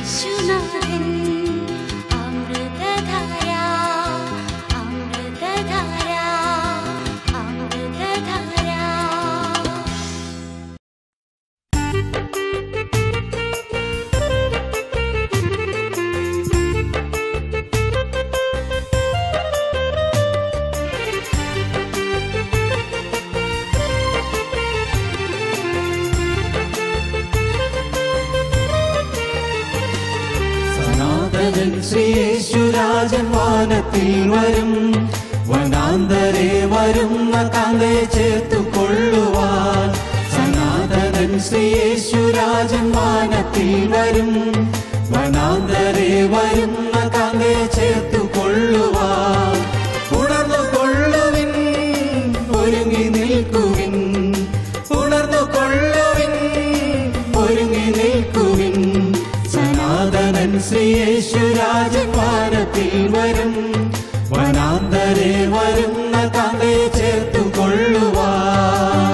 യേശുനാഥൻ അമൃതധാര അമൃതധാര അമൃതധാര സനാതനൻ ശ്രീയേശുരാജൻ വാനത്തിൽ വരും വനാന്തരെ വരുന്ന കാന്തയെ ചേർത്തു കൊള്ളുവാൻ സനാതനൻ ശ്രീയേശുരാജൻ വാനത്തിൽ വരും വനാന്തരെ വരുന്ന കാന്തയെ ചേർത്തു കൊള്ളുവാൻ ഉണർന്നു കൊള്ളുവിൻ ഒരുങ്ങി നിൽക്കുവിൻ ഉണർന്നു കൊള്ളുവിൻ ഒരുങ്ങി നിൽക്കുവിൻ സനാതനൻ ശ്രീയേശുരാജൻ വാനത്തിൽ വരും വനാന്തരെ വരുന്ന കാന്തയെ ചേർത്തു കൊള്ളുവാൻ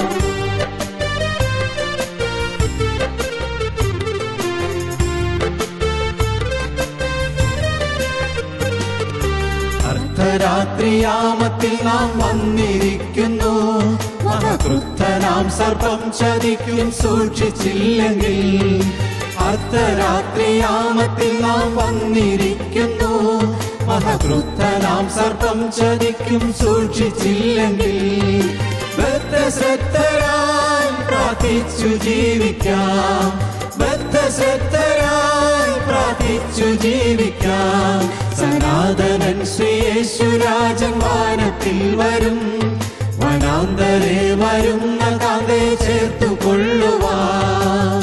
അർദ്ധരാത്രിയാമത്തിൽ നാം വന്നിരിക്കുന്നു മഹകൃത്തനാം സർപ്പം ചതിക്കും സൂക്ഷിച്ചില്ലെങ്കിൽ അർദ്ധരാത്രിയാമത്തിൽ നാം വന്നിരിക്കുന്നു മഹകൃത്തനാം സർപ്പം ചതിക്കും സൂക്ഷിച്ചില്ലെങ്കിൽ ബദ്ധശ്രദ്ധരായി പ്രാർത്ഥിച്ചു ജീവിക്കാം ബദ്ധശ്രദ്ധരായി പ്രാർത്ഥിച്ചു ജീവിക്കാം സനാതനൻ ശ്രീയേശുരാജൻ വാനത്തിൽ വരും വനാന്തരെ വരുന്ന കാന്തയെ ചേർത്തു കൊള്ളുവാൻ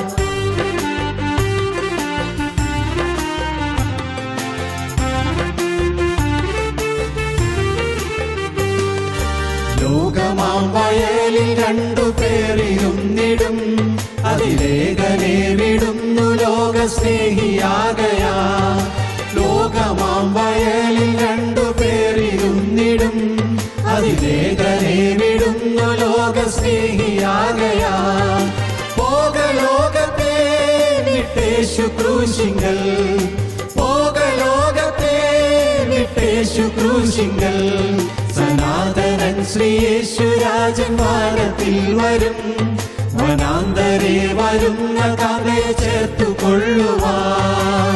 ലോകമാം വയലിൽ രണ്ടു പേരിരുന്നിടും അതിലേകനെ വിടുന്നു ലോക സ്നേഹിയാകയാ ലോകമാം വയലിൽ രണ്ടു പേരിരുന്നിടും അതിലേകനെ വിടുന്നു ലോക സ്നേഹിയാകയാ പോക ലോകത്തെ വിട്ടേശു ക്രൂശിങ്കൽ പോക ലോകത്തെ വിട്ടേശു ക്രൂശിങ്കൽ സനാതനൻ ശ്രീയേശുരാജൻ വാനത്തിൽ വരും വനാന്തരെ വരുന്ന കാന്തയെ ചേർത്തു കൊള്ളുവാൻ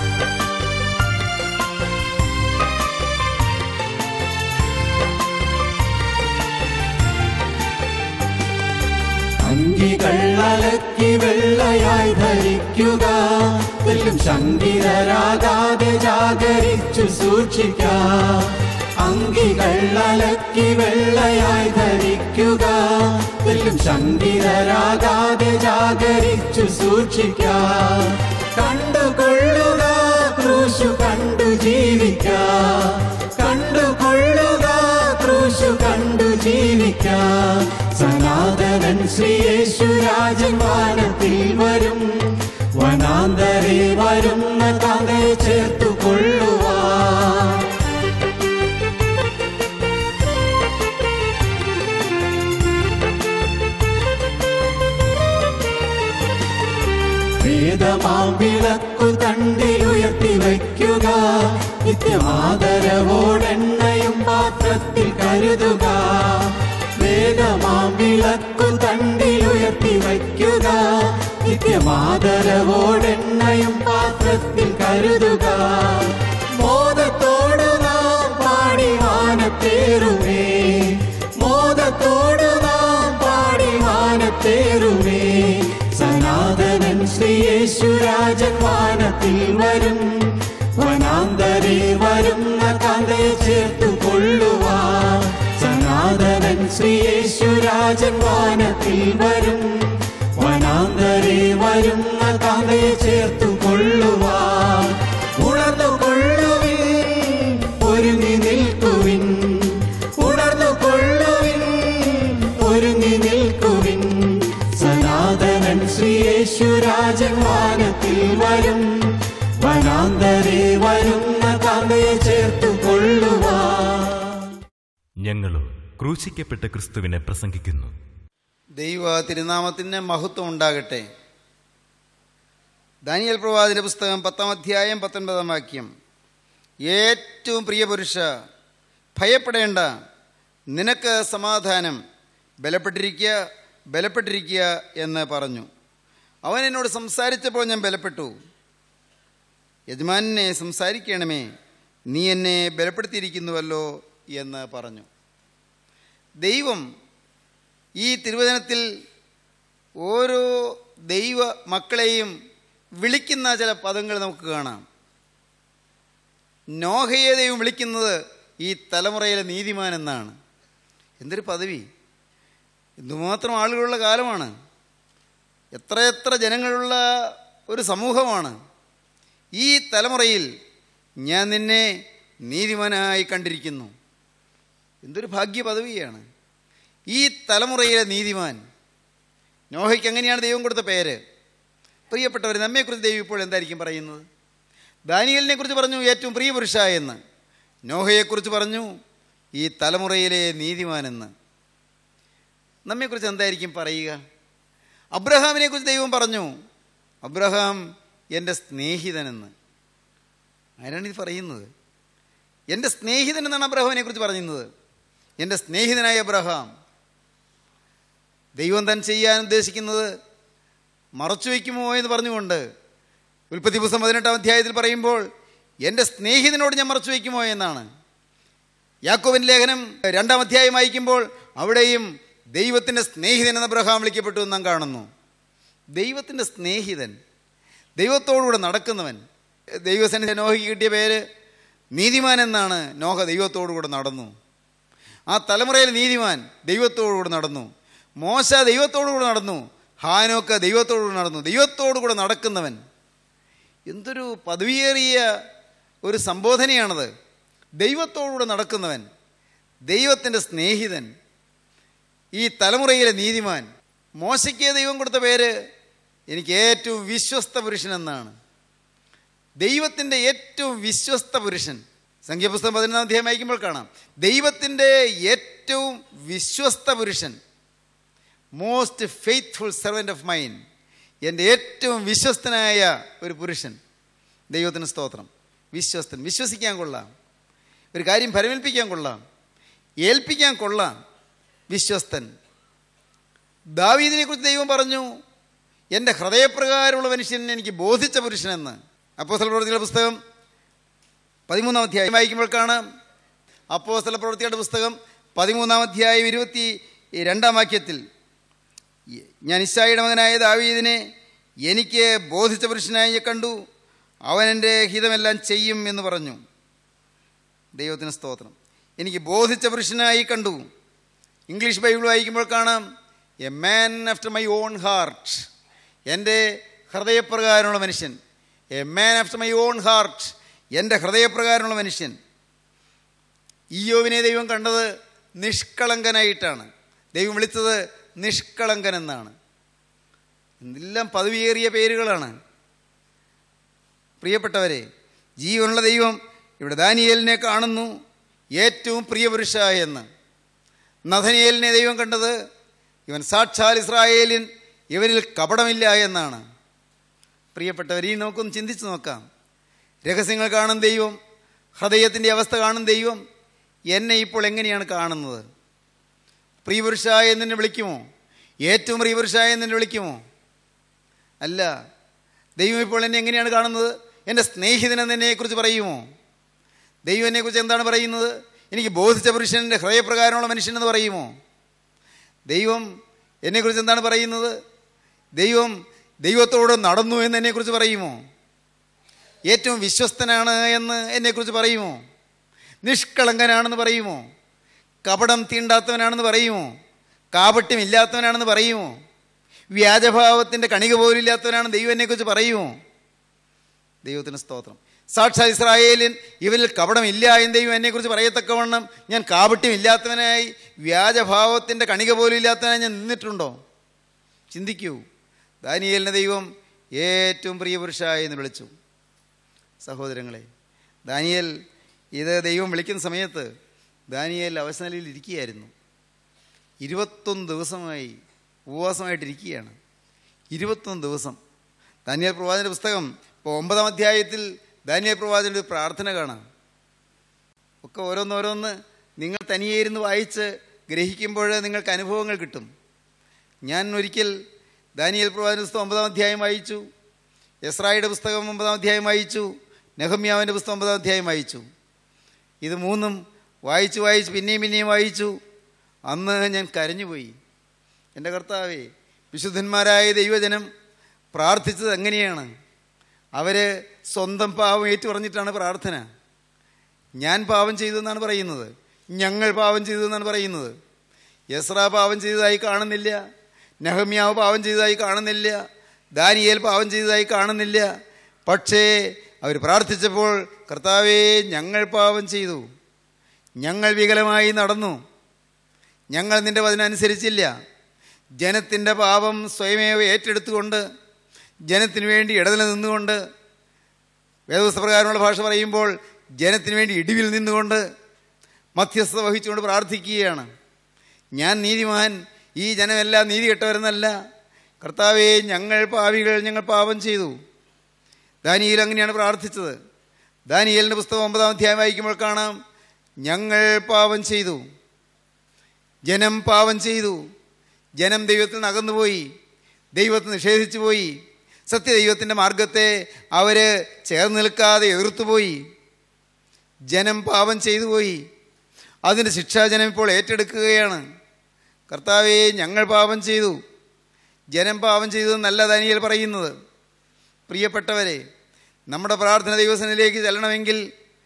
അങ്കികൾ അലക്കി വെള്ളയായി ധരിക്കുക തെല്ലും ശങ്കിതരാകാതെ ജാഗരിച്ചു സൂക്ഷിക്കാം അങ്കികൾ അലക്കി വെള്ളയായി ധരിക്കുക തെല്ലും ശങ്കിതരാകാതെ ജാഗരിച്ചു സൂക്ഷിക്കാം കണ്ടുകൊള്ളുക ക്രൂശു കണ്ടു ജീവിക്കാം കണ്ടുകൊള്ളുക ക്രൂശു കണ്ടു ജീവിക്കാം സനാതനൻ ശ്രീയേശുരാജൻ വാനത്തിൽ വരും വനാന്തരെ വരുന്ന കാന്തയെ ചേർത്തു കൊള്ളുവാൻ വേദമാം വിളക്കു തണ്ടിലുയർത്തി വയ്ക്കുക നിത്യമാദരവോടെണ്ണയും പാത്രത്തിൽ കരുതുക വേദമാം വിളക്കു തണ്ടിലുയർത്തി വയ്ക്കുക നിത്യമാദരവോടെണ്ണയും പാത്രത്തിൽ കരുതുക മോദത്തോടു നാം പാടി വാനത്തേറുമേ മോദത്തോടു നാം പാടി വാനത്തേറുമേ സനാതനൻ ശ്രീയേശുരാജൻ വാനത്തിൽ വരും വനാന്തരെ വരുന്ന കാന്തയെ ചേർത്തു കൊള്ളുവാൻ സനാതനൻ ശ്രീയേശുരാജൻ വാനത്തിൽ വരും വനാന്തരെ വരുന്ന കാന്തയെ ചേർത്തു കൊള്ളുവാൻ ഉണർന്നു കൊള്ളുവിൻ ഒരുങ്ങി നിൽക്കുവിൻ ഉണർന്നു കൊള്ളുവിൻ ഒരുങ്ങി നിൽക്കുവിൻ സനാതനൻ ശ്രീയേശുരാജൻ വാനത്തിൽ വരും വനാന്തരെ വരുന്ന കാന്തയെ ചേർത്തു കൊള്ളുവാൻ ഞങ്ങളോ ക്രൂശിക്കപ്പെട്ട ക്രിസ്തുവിനെ പ്രസംഗിക്കുന്നു ദൈവ തിരുനാമത്തിന് മഹത്വം ഉണ്ടാകട്ടെ ദാനിയൽ പ്രവാദിൻ്റെ പുസ്തകം പത്താം അധ്യായം പത്തൊൻപതാം വാക്യം ഏറ്റവും പ്രിയ പുരുഷ ഭയപ്പെടേണ്ട നിനക്ക് സമാധാനം ബലപ്പെട്ടിരിക്കുക ബലപ്പെട്ടിരിക്കുക എന്ന് പറഞ്ഞു അവൻ എന്നോട് സംസാരിച്ചപ്പോൾ ഞാൻ ബലപ്പെട്ടു യജമാനെ സംസാരിക്കണമേ നീ എന്നെ ബലപ്പെടുത്തിയിരിക്കുന്നുവല്ലോ എന്ന് പറഞ്ഞു ദൈവം ഈ തിരുവചനത്തിൽ ഓരോ ദൈവ മക്കളെയും വിളിക്കുന്ന ചില പദങ്ങൾ നമുക്ക് കാണാം നോഹയെ ദൈവം വിളിക്കുന്നത് ഈ തലമുറയിലെ നീതിമാൻ എന്നാണ് എന്തൊരു പദവി എന്തുമാത്രം ആളുകളുള്ള കാലമാണ് എത്രയെത്ര ജനങ്ങളുള്ള ഒരു സമൂഹമാണ് ഈ തലമുറയിൽ ഞാൻ നിന്നെ നീതിമാനായി കണ്ടിരിക്കുന്നു എന്തൊരു ഭാഗ്യ പദവിയാണ് ഈ തലമുറയിലെ നീതിമാൻ നോഹയ്ക്ക് എങ്ങനെയാണ് ദൈവം കൊടുത്ത പേര് പ്രിയപ്പെട്ടവർ നമ്മെക്കുറിച്ച് ദൈവം ഇപ്പോൾ എന്തായിരിക്കും പറയുന്നത് ദാനിയലിനെ കുറിച്ച് പറഞ്ഞു ഏറ്റവും പ്രിയപുരുഷ എന്ന് നോഹയെക്കുറിച്ച് പറഞ്ഞു ഈ തലമുറയിലെ നീതിമാനെന്ന് നമ്മെക്കുറിച്ച് എന്തായിരിക്കും പറയുക അബ്രഹാമിനെ കുറിച്ച് ദൈവം പറഞ്ഞു അബ്രഹാം എൻ്റെ സ്നേഹിതനെന്ന് ആരാണ് ഇത് പറയുന്നത് എൻ്റെ സ്നേഹിതൻ എന്നാണ് അബ്രഹാമിനെ കുറിച്ച് പറയുന്നത് എൻ്റെ സ്നേഹിതനായ അബ്രഹാം ദൈവം താൻ ചെയ്യാൻ ഉദ്ദേശിക്കുന്നത് മറച്ചു വയ്ക്കുമോ എന്ന് പറഞ്ഞുകൊണ്ട് ഉൽപ്പത്തി പുസ്തകം പതിനെട്ടാം അധ്യായത്തിൽ പറയുമ്പോൾ എൻ്റെ സ്നേഹിതനോട് ഞാൻ മറച്ചു വയ്ക്കുമോ എന്നാണ് യാക്കോബിൻ ലേഖനം രണ്ടാം അധ്യായം വായിക്കുമ്പോൾ അവിടെയും ദൈവത്തിൻ്റെ സ്നേഹിതൻ എന്ന അബ്രഹാം വിളിക്കപ്പെട്ടു എന്ന് നാം കാണുന്നു ദൈവത്തിൻ്റെ സ്നേഹിതൻ ദൈവത്തോടുകൂടെ നടക്കുന്നവൻ ദൈവസന്നിധി നോഹയ്ക്ക് കിട്ടിയ പേര് നീതിമാൻ എന്നാണ് നോഹ ദൈവത്തോടുകൂടെ നടന്നു ആ തലമുറയിൽ നീതിമാൻ ദൈവത്തോടുകൂടെ നടന്നു മോശ ദൈവത്തോടുകൂടെ നടന്നു ഹാനോക്ക ദൈവത്തോടുകൂടെ നടന്നു ദൈവത്തോടുകൂടെ നടക്കുന്നവൻ എന്തൊരു പദവിയേറിയ ഒരു സംബോധനയാണത് ദൈവത്തോടുകൂടെ നടക്കുന്നവൻ ദൈവത്തിൻ്റെ സ്നേഹിതൻ ഈ തലമുറയിലെ നീതിമാൻ മോശയ്ക്ക് ദൈവം കൊടുത്ത പേര് എനിക്ക് ഏറ്റവും വിശ്വസ്ത പുരുഷൻ എന്നാണ് ദൈവത്തിൻ്റെ ഏറ്റവും വിശ്വസ്ത പുരുഷൻ സംഖ്യാപുസ്തകം പതിനൊന്നാം അധ്യായം വായിക്കുമ്പോൾ കാണാം ദൈവത്തിൻ്റെ ഏറ്റവും വിശ്വസ്ത പുരുഷൻ most faithful servant of mine എൻ്റെ ഏറ്റവും വിശ്വസ്തനായ ഒരു പുരുഷൻ ദൈവത്തിന് സ്തോത്രം വിശ്വസ്തൻ വിശ്വസിക്കാൻ കൊള്ളാം ഒരു കാര്യം ഫലമേൽപ്പിക്കാൻ കൊള്ളാം ഏൽപ്പിക്കാൻ കൊള്ളാം വിശ്വസ്തൻ ദാവീദിനെ കുറിച്ച് ദൈവം പറഞ്ഞു എൻ്റെ ഹൃദയപ്രകാരമുള്ള മനുഷ്യൻ എനിക്ക് ബോധിച്ച പുരുഷനെന്ന് അപ്പോസ്തല പ്രവൃത്തിയുടെ പുസ്തകം പതിമൂന്നാം അധ്യായം വായിക്കുമ്പോൾ കാണാം അപ്പോസ്തല പ്രവൃത്തിയുടെ പുസ്തകം പതിമൂന്നാം അധ്യായം ഇരുപത്തി രണ്ടാം വാക്യത്തിൽ ഞാൻ ഇസ്സായിയുടെ മകനായ ദാവീദിനെ എനിക്ക് ബോധിച്ച പുരുഷനായി കണ്ടു അവൻ എൻ്റെ ഹിതമെല്ലാം ചെയ്യും എന്ന് പറഞ്ഞു ദൈവത്തിന് സ്തോത്രം എനിക്ക് ബോധിച്ച പുരുഷനായി കണ്ടു ഇംഗ്ലീഷ് ബൈബിൾ വായിക്കുമ്പോൾ കാണാം a man after my own heart എൻ്റെ ഹൃദയപ്രകാരമുള്ള മനുഷ്യൻ a man after my own heart എൻ്റെ ഹൃദയപ്രകാരമുള്ള മനുഷ്യൻ ഈയോവിനെ ദൈവം കണ്ടത് നിഷ്കളങ്കനായിട്ടാണ് ദൈവം വിളിച്ചത് നിഷ്കളങ്കൻ എന്നാണ് എല്ലാം പദവിയേറിയ പേരുകളാണ് പ്രിയപ്പെട്ടവരെ ജീവനുള്ള ദൈവം ഇവിടെ ദാനിയേലിനെ കാണുന്നു ഏറ്റവും പ്രിയപുരുഷ എന്ന് നഥനിയേലിനെ ദൈവം കണ്ടത് ഇവൻ സാക്ഷാൽ ഇസ്രായേലിൻ ഇവനിൽ കപടമില്ല എന്നാണ് പ്രിയപ്പെട്ടവർ ഈ നമുക്കൊന്ന് ചിന്തിച്ച് നോക്കാം രഹസ്യങ്ങൾ കാണും ദൈവം ഹൃദയത്തിൻ്റെ അവസ്ഥ കാണും ദൈവം എന്നെ ഇപ്പോൾ എങ്ങനെയാണ് കാണുന്നത് പ്രിയപുരുഷായ എന്നെ വിളിക്കുമോ ഏറ്റവും പ്രിയപുരുഷായ എന്നെ വിളിക്കുമോ അല്ല ദൈവം ഇപ്പോൾ എന്നെ എങ്ങനെയാണ് കാണുന്നത് എൻ്റെ സ്നേഹിതനെന്ന് എന്നെക്കുറിച്ച് പറയുമോ ദൈവം എന്നെക്കുറിച്ച് എന്താണ് പറയുന്നത് എനിക്ക് ബോധിച്ച പുരുഷൻ്റെ ഹൃദയപ്രകാരമുള്ള മനുഷ്യനെന്ന് പറയുമോ ദൈവം എന്നെക്കുറിച്ച് എന്താണ് പറയുന്നത് ദൈവം ദൈവത്തോട് നടന്നു എന്ന് എന്നെക്കുറിച്ച് പറയുമോ ഏറ്റവും വിശ്വസ്തനാണ് എന്ന് എന്നെക്കുറിച്ച് പറയുമോ നിഷ്കളങ്കനാണെന്ന് പറയുമോ കപടം തീണ്ടാത്തവനാണെന്ന് പറയുമോ കാപട്യം ഇല്ലാത്തവനാണെന്ന് പറയുമോ വ്യാജഭാവത്തിൻ്റെ കണിക പോലും ഇല്ലാത്തവനാണ് ദൈവം എന്നെക്കുറിച്ച് പറയുമോ ദൈവത്തിന് സ്തോത്രം സാക്ഷാത് ഇസ്രായേലിൻ ഇവരിൽ കപടമില്ല എന്ന് ദൈവം എന്നെക്കുറിച്ച് പറയത്തക്കവണ്ണം ഞാൻ കാപട്യമില്ലാത്തവനായി വ്യാജഭാവത്തിൻ്റെ കണിക പോലും ഇല്ലാത്തവനായി ഞാൻ നിന്നിട്ടുണ്ടോ ചിന്തിക്കൂ ദാനിയേലിനെ ദൈവം ഏറ്റവും പ്രിയപുരുഷായി എന്ന് വിളിച്ചു സഹോദരങ്ങളെ ദാനിയേൽ ഇത് ദൈവം വിളിക്കുന്ന സമയത്ത് ദാനിയേൽ അവസനിലയിൽ ഇരിക്കുകയായിരുന്നു ഇരുപത്തൊന്ന് ദിവസമായി ഉപവാസമായിട്ടിരിക്കുകയാണ് ഇരുപത്തൊന്ന് ദിവസം ദാനിയൽ പ്രവാചൻ്റെ പുസ്തകം ഇപ്പോൾ ഒമ്പതാം അധ്യായത്തിൽ ദാനിയൽ പ്രവാചൻ്റെ ഒരു പ്രാർത്ഥന കാണാം ഒക്കെ ഓരോന്നോരോന്ന് നിങ്ങൾ തനിയെ ഇരുന്ന് വായിച്ച് ഗ്രഹിക്കുമ്പോൾ നിങ്ങൾക്ക് അനുഭവങ്ങൾ കിട്ടും ഞാൻ ഒരിക്കൽ ദാനിയൽ പ്രവാചന പുസ്തകം ഒമ്പതാം അധ്യായം വായിച്ചു എസ്രായുടെ പുസ്തകം ഒമ്പതാം അധ്യായം വായിച്ചു നെഹമ്യാവിൻ്റെ പുസ്തകം ഒമ്പതാം അധ്യായം വായിച്ചു ഇത് മൂന്നും വായിച്ച് വായിച്ച് പിന്നെയും പിന്നെയും വായിച്ചു അന്ന് ഞാൻ കരഞ്ഞുപോയി എൻ്റെ കർത്താവേ വിശുദ്ധന്മാരായ ദൈവജനം പ്രാർത്ഥിച്ചത് എങ്ങനെയാണ് അവർ സ്വന്തം പാവം ഏറ്റുപറഞ്ഞിട്ടാണ് പ്രാർത്ഥന ഞാൻ പാവം ചെയ്തു എന്നാണ് പറയുന്നത് ഞങ്ങൾ പാവം ചെയ്തു എന്നാണ് പറയുന്നത് യസ്ര പാവം ചെയ്തതായി കാണുന്നില്ല നെഹമ്യാവ് പാവം ചെയ്തതായി കാണുന്നില്ല ദാനിയേൽ പാവം ചെയ്തതായി കാണുന്നില്ല പക്ഷേ അവർ പ്രാർത്ഥിച്ചപ്പോൾ കർത്താവേ ഞങ്ങൾ പാവം ചെയ്തു ഞങ്ങൾ വികലമായി നടന്നു ഞങ്ങൾ നിന്റെ വചനനുസരിച്ചില്ല ജനത്തിൻ്റെ പാപം സ്വയമേവ ഏറ്റെടുത്തുകൊണ്ട് ജനത്തിനു വേണ്ടി ഇടനില നിന്നുകൊണ്ട് വേദപുസ്തപ്രകാരമുള്ള ഭാഷ പറയുമ്പോൾ ജനത്തിനു വേണ്ടി ഇടിവിൽ നിന്നുകൊണ്ട് മധ്യസ്ഥത വഹിച്ചുകൊണ്ട് പ്രാർത്ഥിക്കുകയാണ് ഞാൻ നീതിമാൻ ഈ ജനമെല്ലാം നീതി കെട്ടവരെന്നല്ല കർത്താവെ ഞങ്ങൾ പാവികൾ ഞങ്ങൾ പാപം ചെയ്തു ദാനിയേൽ അങ്ങനെയാണ് പ്രാർത്ഥിച്ചത് ദാനിയേലിൻ്റെ പുസ്തകം ഒമ്പതാം അധ്യായം വായിക്കുമ്പോൾ കാണാം ഞങ്ങൾ പാപം ചെയ്തു ജനം പാപം ചെയ്തു ജനം ദൈവത്തിൽ നിന്ന് അകന്നുപോയി ദൈവത്തെ നിഷേധിച്ചു പോയി സത്യദൈവത്തിൻ്റെ മാർഗത്തെ അവർ ചേർന്ന് നിൽക്കാതെ എതിർത്തുപോയി ജനം പാപം ചെയ്തു പോയി അതിൻ്റെ ശിക്ഷ ജനം ഇപ്പോൾ ഏറ്റെടുക്കുകയാണ് കർത്താവെ ഞങ്ങൾ പാപം ചെയ്തു ജനം പാപം ചെയ്തു എന്നല്ല ദാനിയേൽ പറയുന്നത് പ്രിയപ്പെട്ടവരെ നമ്മുടെ പ്രാർത്ഥന ദൈവസനിലേക്ക് ചെല്ലണമെങ്കിൽ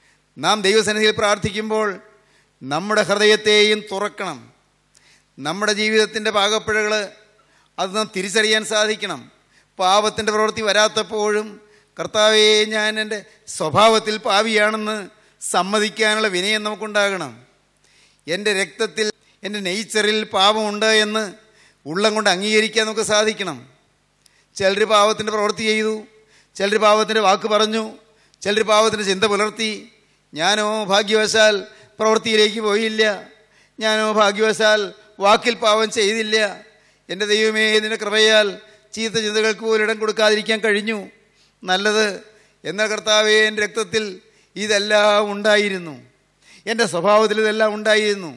നാം ദൈവസന്നിധിയിൽ പ്രാർത്ഥിക്കുമ്പോൾ നമ്മുടെ ഹൃദയത്തെയും തുറക്കണം നമ്മുടെ ജീവിതത്തിൻ്റെ പാകപ്പിഴകൾ അത് നാം തിരിച്ചറിയാൻ സാധിക്കണം പാപത്തിൻ്റെ പ്രവൃത്തി വരാത്തപ്പോഴും കർത്താവെ ഞാൻ എൻ്റെ സ്വഭാവത്തിൽ പാവിയാണെന്ന് സമ്മതിക്കാനുള്ള വിനയം നമുക്കുണ്ടാകണം എൻ്റെ രക്തത്തിൽ എൻ്റെ നെയ്ച്ചറിൽ പാപമുണ്ട് എന്ന് ഉള്ളം കൊണ്ട് അംഗീകരിക്കാൻ നമുക്ക് സാധിക്കണം ചിലർ പാവത്തിൻ്റെ പ്രവൃത്തി ചെയ്തു ചിലർ പാവത്തിൻ്റെ വാക്ക് പറഞ്ഞു ചിലർ പാവത്തിൻ്റെ ചിന്ത പുലർത്തി ഞാനോ ഭാഗ്യവശാൽ പ്രവൃത്തിയിലേക്ക് പോയില്ല ഞാനോ ഭാഗ്യവശാൽ വാക്കിൽ പാവം ചെയ്തില്ല എൻ്റെ ദൈവമേ നിന്റെ കൃപയാൽ ചീത്ത ചിന്തകൾക്ക് പോലും ഇടം കൊടുക്കാതിരിക്കാൻ കഴിഞ്ഞു നല്ലത് എന്ന കർത്താവേ എൻ്റെ രക്തത്തിൽ ഇതെല്ലാം ഉണ്ടായിരുന്നു എൻ്റെ സ്വഭാവത്തിൽ ഇതെല്ലാം ഉണ്ടായിരുന്നു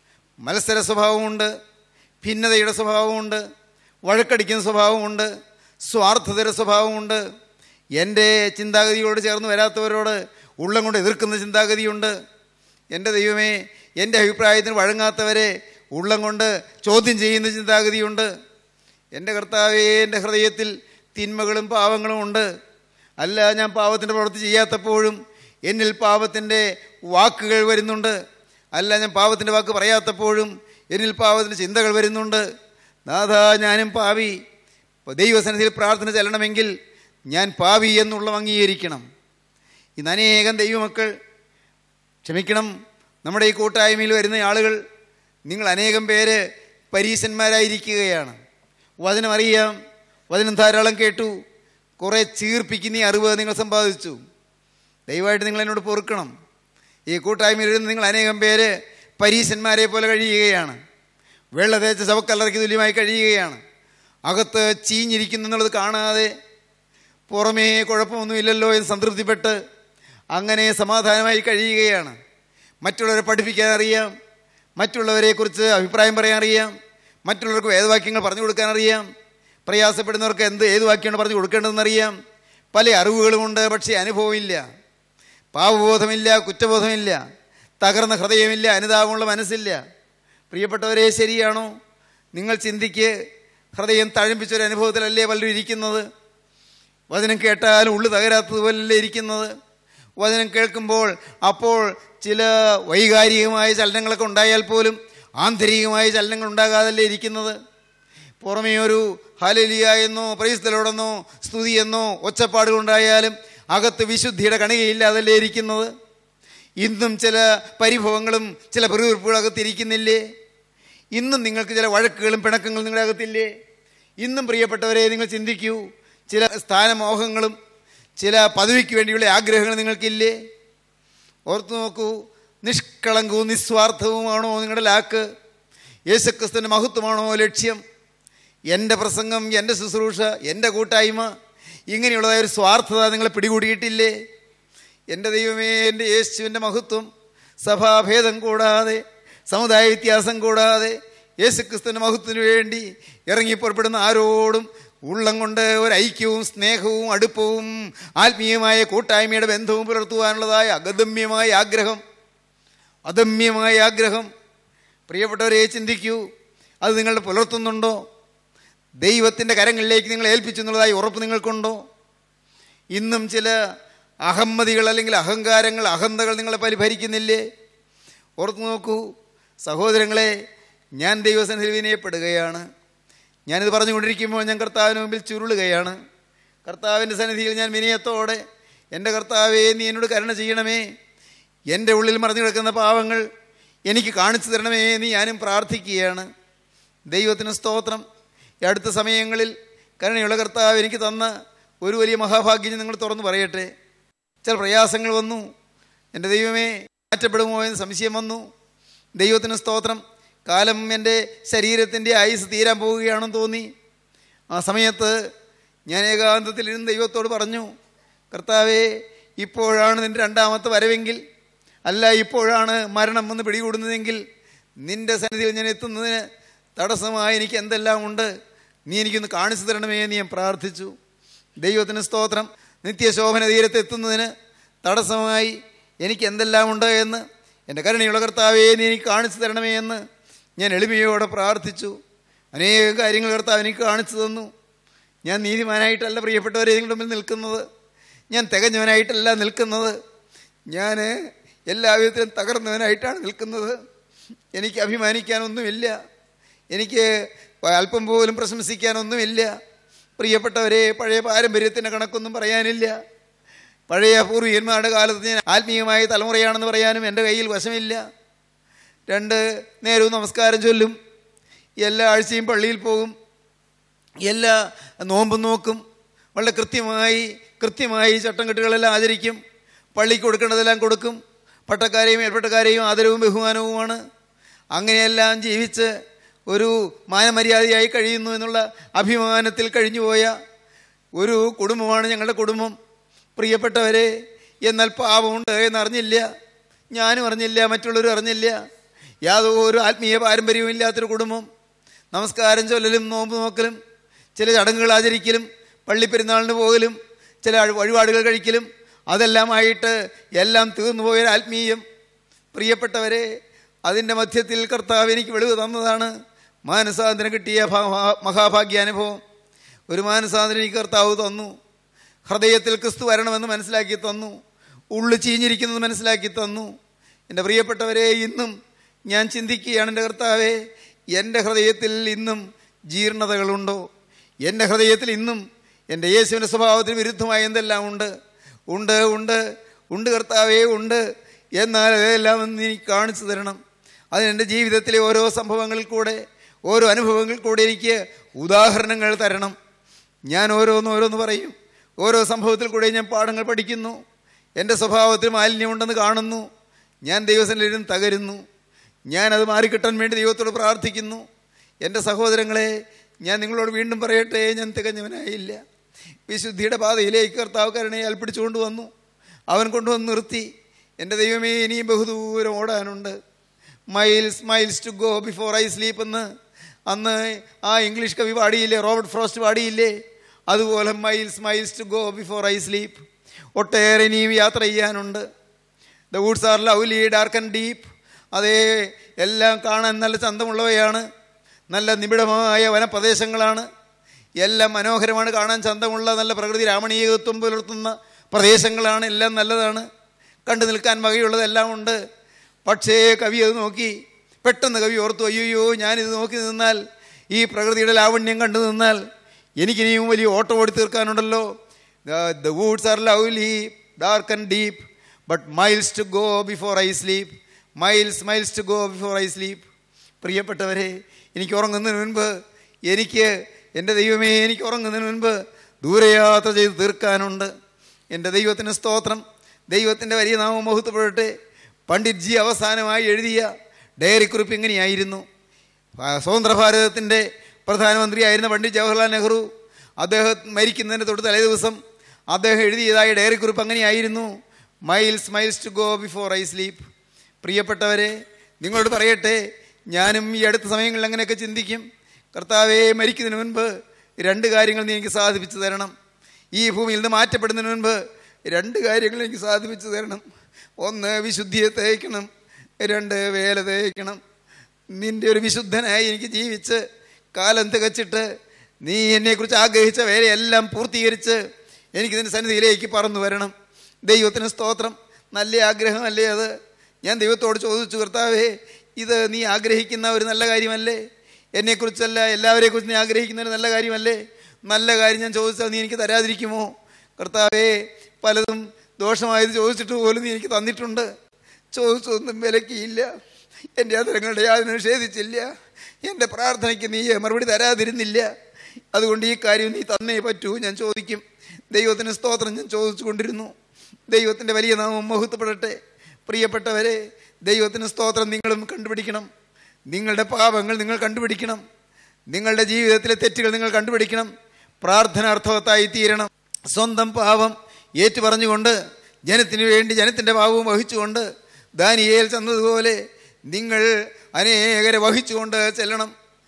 മത്സര സ്വഭാവമുണ്ട് ഭിന്നതയുടെ സ്വഭാവമുണ്ട് വഴക്കടിക്കുന്ന സ്വഭാവമുണ്ട് സ്വാർത്ഥതയുടെ സ്വഭാവമുണ്ട് എൻ്റെ ചിന്താഗതിയോട് ചേർന്ന് വരാത്തവരോട് ഉള്ളം കൊണ്ട് എതിർക്കുന്ന ചിന്താഗതിയുണ്ട് എൻ്റെ ദൈവമേ എൻ്റെ അഭിപ്രായത്തിന് വഴങ്ങാത്തവരെ ഉള്ളം കൊണ്ട് ചോദ്യം ചെയ്യുന്ന ചിന്താഗതിയുണ്ട് എൻ്റെ കർത്താവേ എൻ്റെ ഹൃദയത്തിൽ തിന്മകളും പാവങ്ങളും ഉണ്ട് അല്ല ഞാൻ പാവത്തിൻ്റെ പ്രവൃത്തി ചെയ്യാത്തപ്പോഴും എന്നിൽ പാവത്തിൻ്റെ വാക്കുകൾ വരുന്നുണ്ട് അല്ല ഞാൻ പാവത്തിൻ്റെ വാക്ക് പറയാത്തപ്പോഴും എന്നിൽ പാവത്തിൻ്റെ ചിന്തകൾ വരുന്നുണ്ട് നാഥ ഞാനും പാവി ദൈവസന്നിധിയിൽ പ്രാർത്ഥന ചെല്ലണമെങ്കിൽ ഞാൻ പാവി എന്നുള്ള അംഗീകരിക്കണം ഇന്ന് അനേകം ദൈവമക്കൾ ക്ഷമിക്കണം നമ്മുടെ ഈ കൂട്ടായ്മയിൽ വരുന്ന ആളുകൾ നിങ്ങൾ അനേകം പേര് പരീശന്മാരായിരിക്കുകയാണ് വചനം അറിയാം വചനം ധാരാളം കേട്ടു കുറേ ചീർപ്പിക്കുന്ന ഈ അറിവ് നിങ്ങൾ സമ്പാദിച്ചു ദയവായിട്ട് നിങ്ങൾ എന്നോട് പൊറുക്കണം ഈ കൂട്ടായ്മയിൽ ഇരുന്ന് നിങ്ങൾ അനേകം പേര് പരീശന്മാരെ പോലെ കഴിയുകയാണ് വെള്ള തേച്ച ശവക്കല്ലറയ്ക്ക് തുല്യമായി കഴിയുകയാണ് അകത്ത് ചീഞ്ഞിരിക്കുന്നു എന്നുള്ളത് കാണാതെ പുറമേ കുഴപ്പമൊന്നുമില്ലല്ലോ എന്ന് സംതൃപ്തിപ്പെട്ട് അങ്ങനെ സമാധാനമായി കഴിയുകയാണ് മറ്റുള്ളവരെ പഠിപ്പിക്കാൻ അറിയാം മറ്റുള്ളവരെക്കുറിച്ച് അഭിപ്രായം പറയാൻ അറിയാം മറ്റുള്ളവർക്ക് വേദവാക്യങ്ങൾ പറഞ്ഞു കൊടുക്കാൻ അറിയാം പ്രയാസപ്പെടുന്നവർക്ക് എന്ത് ഏത് വാക്യമാണ് പറഞ്ഞു കൊടുക്കേണ്ടതെന്നറിയാം പല അറിവുകളുമുണ്ട് പക്ഷേ അനുഭവമില്ല പാവബോധമില്ല കുറ്റബോധമില്ല തകർന്ന ഹൃദയമില്ല അനുതാപമുള്ള മനസ്സില്ല പ്രിയപ്പെട്ടവരെ ശരിയാണോ നിങ്ങൾ ചിന്തിക്ക് ഹൃദയം തഴമ്പിച്ചൊരു അനുഭവത്തിലല്ലേ പലരും ഇരിക്കുന്നത് വചനം കേട്ടാൽ ഉള്ളു തകരാത്തതുപോലല്ലേ ഇരിക്കുന്നത് വചനം കേൾക്കുമ്പോൾ അപ്പോൾ ചില വൈകാരികമായ ചലനങ്ങളൊക്കെ ഉണ്ടായാൽ പോലും ആന്തരികമായ ചലനങ്ങൾ ഉണ്ടാകാതല്ലേ ഇരിക്കുന്നത് പുറമേ ഒരു ഹാലലിയ എന്നോ പ്രൈസ്തലോടെന്നോ സ്തുതി എന്നോ ഒച്ചപ്പാടുകളുണ്ടായാലും അകത്ത് വിശുദ്ധിയുടെ കണികയില്ലാതല്ലേ ഇരിക്കുന്നത് ഇന്നും ചില പരിഭവങ്ങളും ചില പെറുവിറുപ്പുകളും അകത്തിരിക്കുന്നില്ലേ ഇന്നും നിങ്ങൾക്ക് ചില വഴക്കുകളും പിണക്കങ്ങളും നിങ്ങളുടെ അകത്തില്ലേ ഇന്നും പ്രിയപ്പെട്ടവരെ നിങ്ങൾ ചിന്തിക്കൂ ചില സ്ഥാനമോഹങ്ങളും ചില പദവിക്ക് വേണ്ടിയുള്ള ആഗ്രഹങ്ങൾ നിങ്ങൾക്കില്ലേ ഓർത്തു നോക്കൂ നിഷ്കളങ്കവും നിസ്വാർത്ഥവുമാണോ നിങ്ങളുടെ ലാക്ക് യേശുക്രിസ്തുവിൻ്റെ മഹത്വമാണോ ലക്ഷ്യം എൻ്റെ പ്രസംഗം എൻ്റെ ശുശ്രൂഷ എൻ്റെ കൂട്ടായ്മ ഇങ്ങനെയുള്ളതായ ഒരു സ്വാർത്ഥത നിങ്ങളെ പിടികൂടിയിട്ടില്ലേ എൻ്റെ ദൈവമേ എൻ്റെ യേശുവിൻ്റെ മഹത്വം സഭാഭേദം കൂടാതെ സമുദായ വ്യത്യാസം കൂടാതെ യേശുക്രിസ്തുവിൻ്റെ മഹത്വത്തിന് വേണ്ടി ഇറങ്ങി പുറപ്പെടുന്ന ആരോടും ഉള്ളം കൊണ്ട് ഒരു ഐക്യവും സ്നേഹവും അടുപ്പവും ആത്മീയമായ കൂട്ടായ്മയുടെ ബന്ധവും പുലർത്തുവാനുള്ളതായ അഗദമ്യമായ ആഗ്രഹം അദമ്യമായ ആഗ്രഹം പ്രിയപ്പെട്ടവരെ ചിന്തിക്കൂ അത് നിങ്ങൾ പുലർത്തുന്നുണ്ടോ ദൈവത്തിൻ്റെ കരങ്ങളിലേക്ക് നിങ്ങൾ ഏൽപ്പിച്ചു എന്നുള്ളതായി ഉറപ്പ് നിങ്ങൾക്കുണ്ടോ ഇന്നും ചില അഹമ്മതികൾ അല്ലെങ്കിൽ അഹങ്കാരങ്ങൾ അഹന്തകൾ നിങ്ങളെ പരിഭരിക്കുന്നില്ലേ ഓർത്ത് നോക്കൂ സഹോദരങ്ങളെ ഞാൻ ദൈവസന്നിധിയിൽ വിനയപ്പെടുകയാണ് ഞാനിത് പറഞ്ഞുകൊണ്ടിരിക്കുമ്പോൾ ഞാൻ കർത്താവിന് മുമ്പിൽ ചുരുളുകയാണ് കർത്താവിൻ്റെ സന്നിധിയിൽ ഞാൻ വിനയത്തോടെ എൻ്റെ കർത്താവേ നീ എന്നോട് കരുണ ചെയ്യണമേ എൻ്റെ ഉള്ളിൽ മറഞ്ഞു കിടക്കുന്ന പാവങ്ങൾ എനിക്ക് കാണിച്ചു തരണമേ എന്ന് ഞാനും പ്രാർത്ഥിക്കുകയാണ് ദൈവത്തിന് സ്തോത്രം ഈ അടുത്ത സമയങ്ങളിൽ കരുണയുള്ള കർത്താവ് എനിക്ക് തന്ന ഒരു വലിയ മഹാഭാഗ്യം നിങ്ങൾ തുറന്നു പറയട്ടെ ചില പ്രയാസങ്ങൾ വന്നു എൻ്റെ ദൈവമേ മാറ്റപ്പെടുമോ എന്ന് സംശയം വന്നു ദൈവത്തിന് സ്തോത്രം കാലം എൻ്റെ ശരീരത്തിൻ്റെ ആയുസ് തീരാൻ പോവുകയാണെന്ന് തോന്നി ആ സമയത്ത് ഞാൻ ഏകാന്തത്തിലിരുന്ന് ദൈവത്തോട് പറഞ്ഞു കർത്താവേ ഇപ്പോഴാണ് നിൻ്റെ രണ്ടാമത്തെ വരവെങ്കിൽ അല്ല ഇപ്പോഴാണ് മരണം വന്ന് പിടികൂടുന്നതെങ്കിൽ നിൻ്റെ സന്നിധിയിൽ ഞാൻ എത്തുന്നതിന് തടസ്സമായി എനിക്ക് എന്തെല്ലാം ഉണ്ട് നീ എനിക്കൊന്ന് കാണിച്ചു തരണമേ എന്ന് ഞാൻ പ്രാർത്ഥിച്ചു ദൈവത്തിന് സ്തോത്രം നിത്യശോഭന തീരത്ത് എത്തുന്നതിന് തടസ്സമായി എനിക്ക് എന്തെല്ലാം ഉണ്ട് എന്ന് എൻ്റെ കരുണയുള്ള കർത്താവേ നീ എനിക്ക് കാണിച്ചു തരണമേ എന്ന് ഞാൻ എളിമയോടെ പ്രാർത്ഥിച്ചു അനേകം കാര്യങ്ങൾ കർത്താവ് എനിക്ക് കാണിച്ചു തന്നു ഞാൻ നീതിമാനായിട്ടല്ല പ്രിയപ്പെട്ടവരെ നിങ്ങളുടെ മുമ്പിൽ നിൽക്കുന്നത് ഞാൻ തികഞ്ഞവനായിട്ടല്ല നിൽക്കുന്നത് ഞാൻ എല്ലാ വിധത്തിലും തകർന്നവനായിട്ടാണ് നിൽക്കുന്നത് എനിക്ക് അഭിമാനിക്കാനൊന്നുമില്ല എനിക്ക് അല്പം പോലും പ്രശംസിക്കാനൊന്നുമില്ല പ്രിയപ്പെട്ടവരെ പഴയ പാരമ്പര്യത്തിൻ്റെ കണക്കൊന്നും പറയാനില്ല പഴയ പൂർവികന്മാരുടെ കാലത്ത് ഞാൻ ആത്മീയമായ തലമുറയാണെന്ന് പറയാനും എൻ്റെ കയ്യിൽ വശമില്ല രണ്ട് നേരവും നമസ്കാരം ചൊല്ലും എല്ലാ ആഴ്ചയും പള്ളിയിൽ പോകും എല്ലാ നോമ്പും നോക്കും വളരെ കൃത്യമായി കൃത്യമായി ചട്ടം കെട്ടുകളെല്ലാം ആചരിക്കും പള്ളിക്ക് കൊടുക്കേണ്ടതെല്ലാം കൊടുക്കും പട്ടക്കാരെയും മേൽപ്പട്ടക്കാരെയും ആദരവും ബഹുമാനവുമാണ് അങ്ങനെയെല്ലാം ജീവിച്ച് ഒരു മാനമര്യാദയായി കഴിയുന്നു എന്നുള്ള അഭിമാനത്തിൽ കഴിഞ്ഞുപോയ ഒരു കുടുംബമാണ് ഞങ്ങളുടെ കുടുംബം പ്രിയപ്പെട്ടവരെ എന്നാൽ പാപമുണ്ട് എന്നറിഞ്ഞില്ല ഞാനും അറിഞ്ഞില്ല മറ്റുള്ളവരും അറിഞ്ഞില്ല യാതൊരു ആത്മീയ പാരമ്പര്യവും ഇല്ലാത്തൊരു കുടുംബം നമസ്കാരം ചൊല്ലലും നോമ്പ് നോക്കലും ചില ചടങ്ങുകൾ ആചരിക്കലും പള്ളിപ്പെരുന്നാളിന് പോകലും ചില വഴിപാടുകൾ കഴിക്കലും അതെല്ലാമായിട്ട് എല്ലാം തീർന്നു പോയൊരു ആത്മീയം പ്രിയപ്പെട്ടവരെ അതിൻ്റെ മധ്യത്തിൽ കർത്താവ് എനിക്ക് വെളിവ് തന്നതാണ് മാനസാന്തരം കിട്ടിയ ഭാ- മഹാഭാഗ്യാനുഭവം ഒരു മാനസാന്തരം എനിക്ക് കർത്താവ് തന്നു ഹൃദയത്തിൽ ക്രിസ്തു വരണമെന്ന് മനസ്സിലാക്കി തന്നു ഉള്ളു ചീഞ്ഞിരിക്കുന്നത് മനസ്സിലാക്കി തന്നു എൻ്റെ പ്രിയപ്പെട്ടവരെ ഇന്നും ഞാൻ ചിന്തിക്കുകയാണ് എൻ്റെ കർത്താവെ എൻ്റെ ഹൃദയത്തിൽ ഇന്നും ജീർണതകളുണ്ടോ എൻ്റെ ഹൃദയത്തിൽ ഇന്നും എൻ്റെ യേശുവിൻ്റെ സ്വഭാവത്തിന് വിരുദ്ധമായ എന്തെല്ലാം ഉണ്ട് ഉണ്ട് ഉണ്ട് ഉണ്ട് കർത്താവേ ഉണ്ട് എന്നാൽ അതെല്ലാം ഒന്ന് എനിക്ക് കാണിച്ചു തരണം അതിനെൻ്റെ ജീവിതത്തിലെ ഓരോ സംഭവങ്ങളിൽ കൂടെ ഓരോ അനുഭവങ്ങളിൽ കൂടെ എനിക്ക് ഉദാഹരണങ്ങൾ തരണം ഞാൻ ഓരോന്ന് ഓരോന്ന് പറയും ഓരോ സംഭവത്തിൽ കൂടെ ഞാൻ പാഠങ്ങൾ പഠിക്കുന്നു എൻ്റെ സ്വഭാവത്തിൽ മാലിന്യമുണ്ടെന്ന് കാണുന്നു ഞാൻ ദൈവസനിലിരുന്ന് തകരുന്നു ഞാനത് മാറിക്കിട്ടാൻ വേണ്ടി ദൈവത്തോട് പ്രാർത്ഥിക്കുന്നു എൻ്റെ സഹോദരങ്ങളെ ഞാൻ നിങ്ങളോട് വീണ്ടും പറയട്ടെ ഞാൻ തികഞ്ഞവനായില്ല വിശുദ്ധിയുടെ പാതയിലേക്ക് കർത്താവ് കരുണയെ അൽപ്പിടിച്ചുകൊണ്ട് വന്നു അവൻ കൊണ്ടുവന്ന് നിർത്തി എൻ്റെ ദൈവമേ ഇനിയും ബഹുദൂരം ഓടാനുണ്ട് miles miles to go before I sleep എന്ന് അന്ന് ആ ഇംഗ്ലീഷ് കവി പാടിയില്ലേ റോബർട്ട് ഫ്രോസ്റ്റ് പാടിയില്ലേ അതുപോലെ miles miles to go before I sleep ഒട്ടേറെ ഇനിയും യാത്ര ചെയ്യാനുണ്ട് the woods are lovely dark and deep അതേ എല്ലാം കാണാൻ നല്ല ചന്തമുള്ളവയാണ് നല്ല നിബിഡമായ വനപ്രദേശങ്ങളാണ് എല്ലാം മനോഹരമാണ് കാണാൻ ചന്തമുള്ള നല്ല പ്രകൃതി രാമണീയത്വം പുലർത്തുന്ന പ്രദേശങ്ങളാണ് എല്ലാം നല്ലതാണ് കണ്ടു നിൽക്കാൻ വകയുള്ളതെല്ലാം ഉണ്ട് പക്ഷേ കവി അത് നോക്കി പെട്ടെന്ന് കവി ഓർത്തു അയ്യോ ഞാനിത് നോക്കി നിന്നാൽ ഈ പ്രകൃതിയുടെ ലാവണ്യം കണ്ടു നിന്നാൽ എനിക്കിനിയും വലിയ ഓട്ടം ഓടി തീർക്കാനുണ്ടല്ലോ the woods are lovely dark and deep but miles to go before I sleep miles miles to go before I sleep പ്രിയപ്പെട്ടവരെ എനിക്ക് ഉറങ്ങുന്നതിന് മുൻപ് എനിക്ക് എൻ്റെ ദൈവമേ എനിക്ക് ഉറങ്ങുന്നതിന് മുൻപ് ദൂരയാത്ര ചെയ്ത് തീർക്കാനുണ്ട് എൻ്റെ ദൈവത്തിന് സ്തോത്രം ദൈവത്തിൻ്റെ വലിയ നാമം മഹത്വപ്പെടട്ടെ പണ്ഡിറ്റ് ജി അവസാനമായി എഴുതിയ ഡയറി കുറിപ്പ് ഇങ്ങനെയായിരുന്നു ആ, സ്വതന്ത്ര ഭാരതത്തിൻ്റെ പ്രധാനമന്ത്രിയായിരുന്ന പണ്ഡിറ്റ് ജവഹർലാൽ നെഹ്റു അദ്ദേഹം മരിക്കുന്നതിന് തൊട്ട് തലേ ദിവസം അദ്ദേഹം എഴുതിയതായ ഡയറി കുറിപ്പ് അങ്ങനെയായിരുന്നു miles miles to go before I sleep പ്രിയപ്പെട്ടവരെ നിങ്ങളോട് പറയട്ടെ ഞാനും ഈ അടുത്ത സമയങ്ങളിൽ അങ്ങനെയൊക്കെ ചിന്തിക്കും കർത്താവെ മരിക്കുന്നതിന് മുൻപ് രണ്ട് കാര്യങ്ങൾ നീ എനിക്ക് സാധിപ്പിച്ചു തരണം ഈ ഭൂമിയിൽ നിന്ന് മാറ്റപ്പെടുന്നതിന് മുൻപ് രണ്ട് കാര്യങ്ങൾ എനിക്ക് സാധിപ്പിച്ചു തരണം ഒന്ന് വിശുദ്ധിയെ തേക്കണം രണ്ട് വേല തേക്കണം നിന്റെ ഒരു വിശുദ്ധനായി എനിക്ക് ജീവിച്ച് കാലം തികച്ചിട്ട് നീ എന്നെക്കുറിച്ച് ആഗ്രഹിച്ച വേലയെല്ലാം പൂർത്തീകരിച്ച് എനിക്ക് നിന്റെ സന്നിധിയിലേക്ക് പറന്നു വരണം ദൈവത്തിന് സ്തോത്രം നല്ല ആഗ്രഹമല്ലേ അത് ഞാൻ ദൈവത്തോട് ചോദിച്ചു കർത്താവേ ഇത് നീ ആഗ്രഹിക്കുന്ന ഒരു നല്ല കാര്യമല്ലേ എന്നെക്കുറിച്ചല്ല എല്ലാവരെക്കുറിച്ച് നീ ആഗ്രഹിക്കുന്ന ഒരു നല്ല കാര്യമല്ലേ നല്ല കാര്യം ഞാൻ ചോദിച്ചാൽ നീ എനിക്ക് തരാതിരിക്കുമോ കർത്താവേ പലതും ദോഷമായത് ചോദിച്ചിട്ട് പോലും നീ എനിക്ക് തന്നിട്ടുണ്ട് ചോദിച്ചൊന്നും വിലക്കിയില്ല എൻ്റെ ആദരങ്ങളുടെ യാതൊരു നിഷേധിച്ചില്ല എൻ്റെ പ്രാർത്ഥനയ്ക്ക് നീ മറുപടി തരാതിരുന്നില്ല അതുകൊണ്ട് ഈ കാര്യം നീ തന്നേ പറ്റൂ ഞാൻ ചോദിക്കും ദൈവത്തിന് സ്തോത്രം ഞാൻ ചോദിച്ചു കൊണ്ടിരുന്നു ദൈവത്തിൻ്റെ വലിയ നാമം മഹത്വപ്പെടട്ടെ പ്രിയപ്പെട്ടവരെ ദൈവത്തിന് സ്തോത്രം നിങ്ങളും കണ്ടുപിടിക്കണം നിങ്ങളുടെ പാപങ്ങൾ നിങ്ങൾ കണ്ടുപിടിക്കണം നിങ്ങളുടെ ജീവിതത്തിലെ തെറ്റുകൾ നിങ്ങൾ കണ്ടുപിടിക്കണം പ്രാർത്ഥന അർത്ഥവത്തായി തീരണം സ്വന്തം പാപം ഏറ്റുപറഞ്ഞുകൊണ്ട് ജനത്തിനു വേണ്ടി ജനത്തിൻ്റെ പാപവും വഹിച്ചുകൊണ്ട് ദാനിയേൽ ചെന്നതുപോലെ നിങ്ങൾ അനേകരെ വഹിച്ചുകൊണ്ട് ചെല്ലണം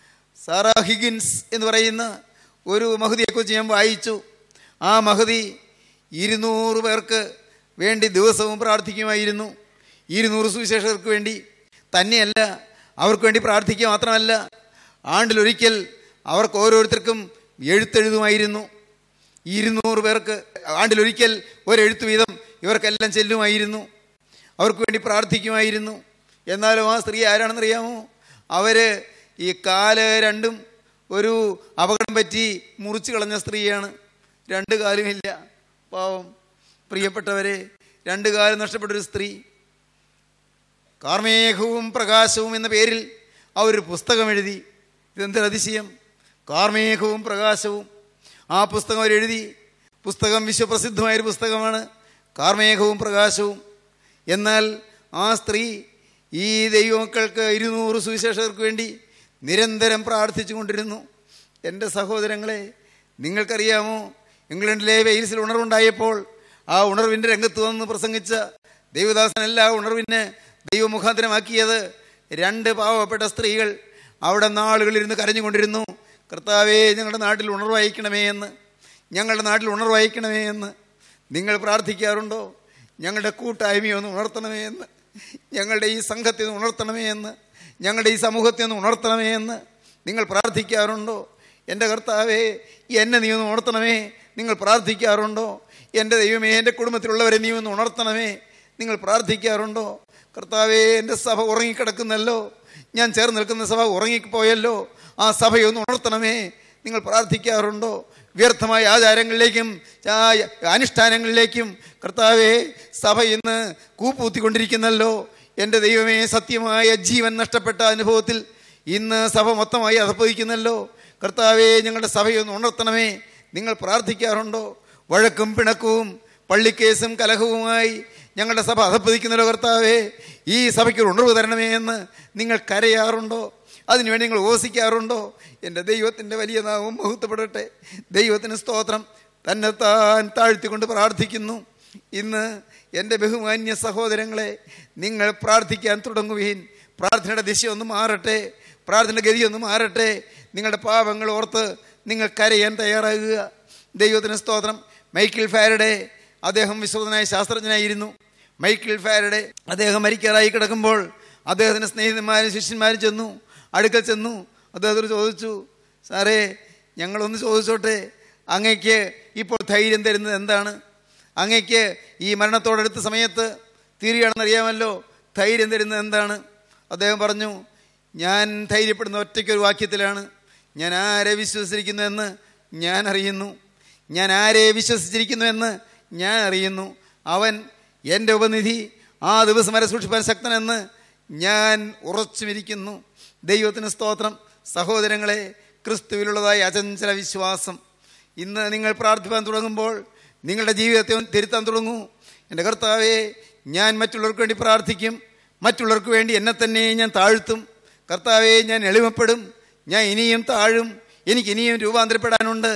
സാറാ ഹിഗിൻസ് എന്ന് പറയുന്ന ഒരു മഹതിയെക്കുറിച്ച് ഞാൻ വായിച്ചു ആ മഹതി ഇരുന്നൂറ് പേർക്ക് വേണ്ടി ദിവസവും പ്രാർത്ഥിക്കുമായിരുന്നു ഇരുന്നൂറ് സുവിശേഷകർക്ക് വേണ്ടി തന്നെയല്ല അവർക്ക് വേണ്ടി പ്രാർത്ഥിക്കുക മാത്രമല്ല ആണ്ടിലൊരിക്കൽ അവർക്ക് ഓരോരുത്തർക്കും എഴുത്തെഴുതുമായിരുന്നു ഇരുന്നൂറ് പേർക്ക് ആണ്ടിലൊരിക്കൽ ഒരെഴുത്ത് വീതം ഇവർക്കെല്ലാം ചെല്ലുമായിരുന്നു അവർക്ക് വേണ്ടി പ്രാർത്ഥിക്കുമായിരുന്നു എന്നാലും ആ സ്ത്രീ ആരാണെന്നറിയാമോ അവർ ഈ കാല് രണ്ടും ഒരു അപകടം പറ്റി മുറിച്ച് കളഞ്ഞ സ്ത്രീയാണ് രണ്ട് കാലുമില്ല പാവം പ്രിയപ്പെട്ടവരെ രണ്ട് കാലം നഷ്ടപ്പെട്ടൊരു സ്ത്രീ കാർമേഘവും പ്രകാശവും എന്ന പേരിൽ അവർ പുസ്തകം എഴുതി ഇതെന്തൊരു അതിശയം കാർമേഘവും പ്രകാശവും ആ പുസ്തകം അവരെഴുതി പുസ്തകം വിശ്വപ്രസിദ്ധമായൊരു പുസ്തകമാണ് കാർമേഘവും പ്രകാശവും എന്നാൽ ആ സ്ത്രീ ഈ ദൈവമക്കൾക്ക് ഇരുന്നൂറ് സുവിശേഷകർക്ക് വേണ്ടി നിരന്തരം പ്രാർത്ഥിച്ചു കൊണ്ടിരുന്നു എൻ്റെ സഹോദരങ്ങളെ നിങ്ങൾക്കറിയാമോ ഇംഗ്ലണ്ടിലെ വെയിൽസിൽ ഉണർവുണ്ടായപ്പോൾ ആ ഉണർവിൻ്റെ രംഗത്ത് വന്ന് പ്രസംഗിച്ച ദൈവദാസനല്ല ആ ഉണർവിനെ ദൈവമുഖാന്തരമാക്കിയത് രണ്ട് പാവപ്പെട്ട സ്ത്രീകൾ അവിടെ നാളുകളിരുന്ന് കരഞ്ഞുകൊണ്ടിരുന്നു കർത്താവേ ഞങ്ങളുടെ നാട്ടിൽ ഉണർവയക്കണമേ എന്ന് ഞങ്ങളുടെ നാട്ടിൽ ഉണർവയക്കണമേ എന്ന് നിങ്ങൾ പ്രാർത്ഥിക്കാറുണ്ടോ ഞങ്ങളുടെ കൂട്ടായ്മയെ ഒന്ന് ഉണർത്തണമേ എന്ന് ഞങ്ങളുടെ ഈ സംഘത്തെ ഒന്ന് ഉണർത്തണമേ എന്ന് ഞങ്ങളുടെ ഈ സമൂഹത്തെ ഒന്ന് ഉണർത്തണമേ എന്ന് നിങ്ങൾ പ്രാർത്ഥിക്കാറുണ്ടോ എൻ്റെ കർത്താവേ എന്നെ നീ ഒന്ന് ഉണർത്തണമേ നിങ്ങൾ പ്രാർത്ഥിക്കാറുണ്ടോ എൻ്റെ ദൈവമേ എൻ്റെ കുടുംബത്തിലുള്ളവരെ നീ ഒന്ന് ഉണർത്തണമേ നിങ്ങൾ പ്രാർത്ഥിക്കാറുണ്ടോ കർത്താവേ എൻ്റെ സഭ ഉറങ്ങിക്കിടക്കുന്നല്ലോ ഞാൻ ചേർന്ന് നിൽക്കുന്ന സഭ ഉറങ്ങിപ്പോയല്ലോ ആ സഭയൊന്ന് ഉണർത്തണമേ നിങ്ങൾ പ്രാർത്ഥിക്കാറുണ്ടോ വ്യർത്ഥമായ ആചാരങ്ങളിലേക്കും ആ അനുഷ്ഠാനങ്ങളിലേക്കും കർത്താവെ സഭ ഇന്ന് കൂപ്പൂത്തിക്കൊണ്ടിരിക്കുന്നല്ലോ എൻ്റെ ദൈവമേ സത്യമായ ജീവൻ നഷ്ടപ്പെട്ട അനുഭവത്തിൽ ഇന്ന് സഭ മൊത്തമായി അധപ്പതിക്കുന്നല്ലോ കർത്താവെ ഞങ്ങളുടെ സഭയൊന്ന് ഉണർത്തണമേ നിങ്ങൾ പ്രാർത്ഥിക്കാറുണ്ടോ വഴക്കും പിണക്കവും പള്ളിക്കേസും കലഹവുമായി ഞങ്ങളുടെ സഭ അധപ്പതിക്കുന്നല്ലോ കർത്താവേ ഈ സഭയ്ക്ക് ഒരു ഉണർവ് തരണമേ എന്ന് നിങ്ങൾ കരയാറുണ്ടോ അതിനുവേണ്ടി നിങ്ങൾ ഓസിക്കാറുണ്ടോ എൻ്റെ ദൈവത്തിൻ്റെ വലിയ നാമം മഹത്വപ്പെടട്ടെ ദൈവത്തിന് സ്തോത്രം തന്നെ താൻ താഴ്ത്തിക്കൊണ്ട് പ്രാർത്ഥിക്കുന്നു ഇന്ന് എൻ്റെ ബഹുമാന്യ സഹോദരങ്ങളെ നിങ്ങൾ പ്രാർത്ഥിക്കാൻ തുടങ്ങുകയും പ്രാർത്ഥനയുടെ ദിശ ഒന്ന് മാറട്ടെ പ്രാർത്ഥനയുടെ ഗതി ഒന്ന് മാറട്ടെ നിങ്ങളുടെ പാപങ്ങൾ ഓർത്ത് നിങ്ങൾ കരയാൻ തയ്യാറാകുക ദൈവത്തിന് സ്തോത്രം മൈക്കിൾ ഫാരഡെ അദ്ദേഹം വിശ്വതനായ ശാസ്ത്രജ്ഞനായിരുന്നു മൈക്കിൾ ഫാരഡെ അദ്ദേഹം മരിക്കാറായി കിടക്കുമ്പോൾ അദ്ദേഹത്തിൻ്റെ സ്നേഹിതന്മാരും ശിഷ്യന്മാരും ചെന്നു അടുക്കൽ ചെന്നു അദ്ദേഹത്തോട് ചോദിച്ചു സാറേ ഞങ്ങളൊന്ന് ചോദിച്ചോട്ടെ അങ്ങയ്ക്ക് ഇപ്പോൾ ധൈര്യം തരുന്നത് എന്താണ് അങ്ങയ്ക്ക് ഈ മരണത്തോടടുത്ത സമയത്ത് തീരുകയാണെന്ന് അറിയാമല്ലോ ധൈര്യം തരുന്നത് എന്താണ് അദ്ദേഹം പറഞ്ഞു ഞാൻ ധൈര്യപ്പെടുന്ന ഒറ്റയ്ക്കൊരു വാക്യത്തിലാണ് ഞാൻ ആരെ വിശ്വസിച്ചിരിക്കുന്നുവെന്ന് ഞാൻ അറിയുന്നു ഞാൻ ആരെ വിശ്വസിച്ചിരിക്കുന്നു എന്ന് ഞാൻ അറിയുന്നു അവൻ എൻ്റെ ഉപനിധി ആ ദിവസം വരെ സൂക്ഷിപ്പാൻ ശക്തനെന്ന് ഞാൻ ഉറച്ചുമിരിക്കുന്നു ദൈവത്തിന് സ്തോത്രം സഹോദരങ്ങളെ ക്രിസ്തുവിലുള്ളതായ അചഞ്ചല വിശ്വാസം ഇന്ന് നിങ്ങൾ പ്രാർത്ഥിപ്പാൻ തുടങ്ങുമ്പോൾ നിങ്ങളുടെ ജീവിതത്തെ ഒന്ന് തിരുത്താൻ തുടങ്ങൂ എൻ്റെ കർത്താവെ ഞാൻ മറ്റുള്ളവർക്ക് വേണ്ടി പ്രാർത്ഥിക്കും മറ്റുള്ളവർക്ക് വേണ്ടി എന്നെ തന്നെ ഞാൻ താഴ്ത്തും കർത്താവെ ഞാൻ എളിമപ്പെടും ഞാൻ ഇനിയും താഴും എനിക്ക് ഇനിയും രൂപാന്തരപ്പെടാനുണ്ട്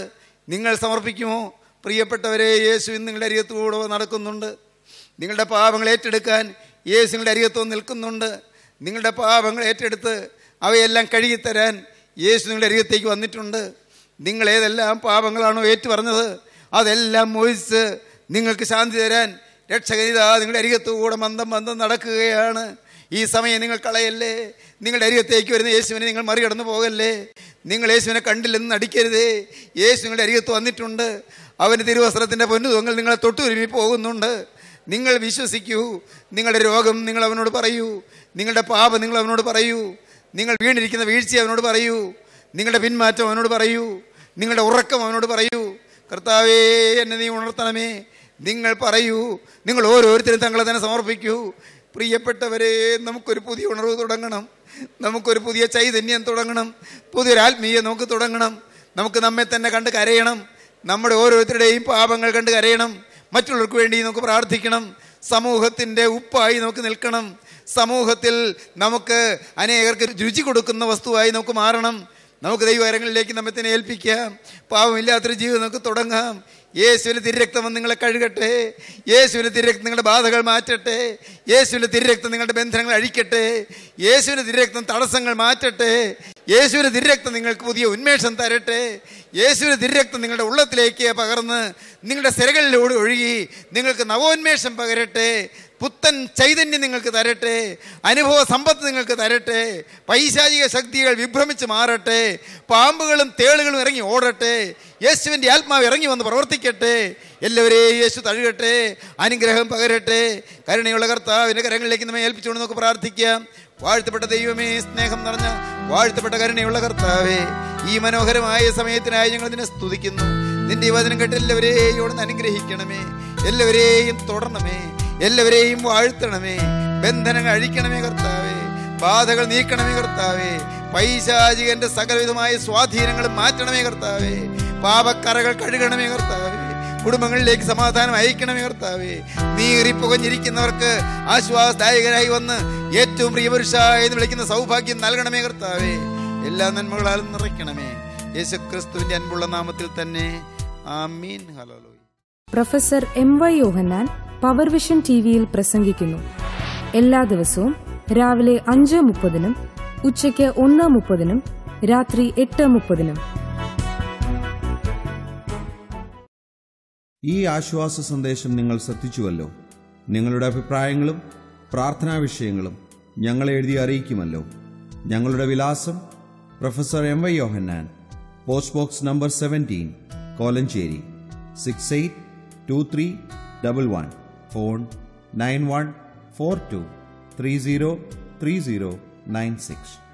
നിങ്ങൾ സമർപ്പിക്കുമോ പ്രിയപ്പെട്ടവരെ യേശു ഇന്ന് നിങ്ങളുടെ അരികത്തൂടെ നടക്കുന്നുണ്ട് നിങ്ങളുടെ പാപങ്ങൾ ഏറ്റെടുക്കാൻ യേശു നിങ്ങളുടെ അരികത്തോ നിൽക്കുന്നുണ്ട് നിങ്ങളുടെ പാപങ്ങൾ ഏറ്റെടുത്ത് അവയെല്ലാം കഴുകിത്തരാൻ യേശു നിങ്ങളുടെ അരികത്തേക്ക് വന്നിട്ടുണ്ട് നിങ്ങൾ ഏതെല്ലാം പാപങ്ങളാണോ ഏറ്റു പറഞ്ഞത് അതെല്ലാം മോഹിച്ച് നിങ്ങൾക്ക് ശാന്തി തരാൻ രക്ഷകരിതാ നിങ്ങളുടെ അരികത്തുകൂടെ മന്ദം മന്ദം നടക്കുകയാണ് ഈ സമയം നിങ്ങൾ കളയല്ലേ നിങ്ങളുടെ അരികത്തേക്ക് വരുന്ന യേശുവിനെ നിങ്ങൾ മറികടന്നു പോകല്ലേ നിങ്ങൾ യേശുവിനെ കണ്ടില്ലെന്ന് നടിക്കരുതേ യേശു നിങ്ങളുടെ അരികത്ത് വന്നിട്ടുണ്ട് അവൻ്റെ തിരുവസ്ത്രത്തിൻ്റെ പൊന്നുതുവങ്ങൾ നിങ്ങളെ തൊട്ടുരുമി പോകുന്നുണ്ട് നിങ്ങൾ വിശ്വസിക്കൂ നിങ്ങളുടെ രോഗം നിങ്ങൾ അവനോട് പറയൂ നിങ്ങളുടെ പാപം നിങ്ങൾ അവനോട് പറയൂ നിങ്ങൾ വീണിരിക്കുന്ന വീഴ്ച അവനോട് പറയൂ നിങ്ങളുടെ പിന്മാറ്റം അവനോട് പറയൂ നിങ്ങളുടെ ഉറക്കം അവനോട് പറയൂ കർത്താവേ എന്നെ നീ ഉണർത്തണമേ നിങ്ങൾ പറയൂ നിങ്ങൾ ഓരോരുത്തരും തങ്ങളെ തന്നെ സമർപ്പിക്കൂ പ്രിയപ്പെട്ടവരെ നമുക്കൊരു പുതിയ ഉണർവ് തുടങ്ങണം നമുക്കൊരു പുതിയ ചൈതന്യം തുടങ്ങണം പുതിയൊരു ആത്മീയ നമുക്ക് തുടങ്ങണം നമുക്ക് നമ്മെ തന്നെ കണ്ട് കരയണം നമ്മുടെ ഓരോരുത്തരുടെയും പാപങ്ങൾ കണ്ട് കരയണം മറ്റുള്ളവർക്ക് വേണ്ടി നമുക്ക് പ്രാർത്ഥിക്കണം സമൂഹത്തിൻ്റെ ഉപ്പായി നമുക്ക് നിൽക്കണം സമൂഹത്തിൽ നമുക്ക് അനേകർക്ക് രുചി കൊടുക്കുന്ന വസ്തുവായി നമുക്ക് മാറണം നമുക്ക് ദൈവകരങ്ങളിലേക്ക് നമ്മെ തന്നെ ഏൽപ്പിക്കാം പാവമില്ലാത്തൊരു ജീവിതം നമുക്ക് തുടങ്ങാം യേശുവിൻ്റെ തിരുരക്തം വന്ന് നിങ്ങളെ കഴുകട്ടെ യേശുവിൻ്റെ തിരുരക്തം നിങ്ങളുടെ ബാധകൾ മാറ്റട്ടെ യേശുവിൻ്റെ തിരുരക്തം നിങ്ങളുടെ ബന്ധനങ്ങൾ അഴിക്കട്ടെ യേശുവിൻ്റെ തിരുരക്തം തടസ്സങ്ങൾ മാറ്റട്ടെ യേശുവിൻ്റെ തിരുരക്തം നിങ്ങൾക്ക് പുതിയ ഉന്മേഷം തരട്ടെ യേശുവിൻ്റെ തിരുരക്തം നിങ്ങളുടെ ഉള്ളത്തിലേക്ക് പകർന്ന് നിങ്ങളുടെ സിരകളിലൂടെ ഒഴുകി നിങ്ങൾക്ക് നവോന്മേഷം പകരട്ടെ പുത്തൻ ചൈതന്യം നിങ്ങൾക്ക് തരട്ടെ അനുഭവ സമ്പത്ത് നിങ്ങൾക്ക് തരട്ടെ പൈശാചിക ശക്തികൾ വിഭ്രമിച്ച് മാറട്ടെ പാമ്പുകളും തേളുകളും ഇറങ്ങി ഓടട്ടെ യേശുവിൻ്റെ ആത്മാവ് ഇറങ്ങി വന്ന് പ്രവർത്തിക്കട്ടെ എല്ലാവരെയും യേശു തഴുകട്ടെ അനുഗ്രഹം പകരട്ടെ കരുണയുള്ള കർത്താവിൻ്റെ കരങ്ങളിലേക്ക് നമ്മെ ഏൽപ്പിച്ചുകൊണ്ട് നമുക്ക് പ്രാർത്ഥിക്കാം വാഴ്ത്തപ്പെട്ട ദൈവമേ സ്നേഹം നിറഞ്ഞ വാഴ്ത്തപ്പെട്ട കരുണയുള്ള കർത്താവേ ഈ മനോഹരമായ സമയത്തിനായി ഞങ്ങൾ നിന്നെ സ്തുതിക്കുന്നു നിന്റെ ഈ വചനം കേട്ട് എല്ലാവരെയും ഇവിടുന്ന് അനുഗ്രഹിക്കണമേ എല്ലാവരെയും തുടരണമേ എല്ലാവരെയും വാഴ്ത്തണമേ ബന്ധനങ്ങൾ അഴിക്കണമേ കർത്താവേ ബാധകൾ നീക്കണമേ കർത്താവേ പൈശാചികന്റെ സകലവിധമായ സ്വാധീനങ്ങൾ മാറ്റണമേ കർത്താവേ പാപക്കറകൾ കഴുകണമേ കർത്താവേ കുടുംബങ്ങളിലേക്ക് സമാധാനം അയക്കണമേ കർത്താവേ നീറിപ്പുകഞ്ഞിരിക്കുന്നവർക്ക് ആശ്വാസദായകരായി വന്ന് ഏറ്റവും പ്രിയപുരുഷ എന്ന് വിളിക്കുന്ന സൗഭാഗ്യം നൽകണമേ കർത്താവേ എല്ലാ നന്മകളാലും നിറയ്ക്കണമേ യേശുക്രിസ്തുവിന്റെ അൻപുള്ള നാമത്തിൽ തന്നെ ആമീൻ hello professor M Y Yohannan power vision T വിയിൽ പ്രസംഗിക്കുന്നു എല്ലാ ദിവസവും രാവിലെ അഞ്ച് മുപ്പതിനും ഉച്ചയ്ക്ക് ഒന്ന് മുപ്പതിനും രാത്രി എട്ട് മുപ്പതിനും ഈ ആശ്വാസ സന്ദേശം നിങ്ങൾ ശ്രദ്ധിച്ചുവല്ലോ നിങ്ങളുടെ അഭിപ്രായങ്ങളും പ്രാർത്ഥനാ വിഷയങ്ങളും ഞങ്ങളെ എഴുതി അറിയിക്കുമല്ലോ ഞങ്ങളുടെ വിലാസം professor M Y Yohannan post box number seventeen Kolenchery six eight two three double one phone nine one four two three zero three zero nine six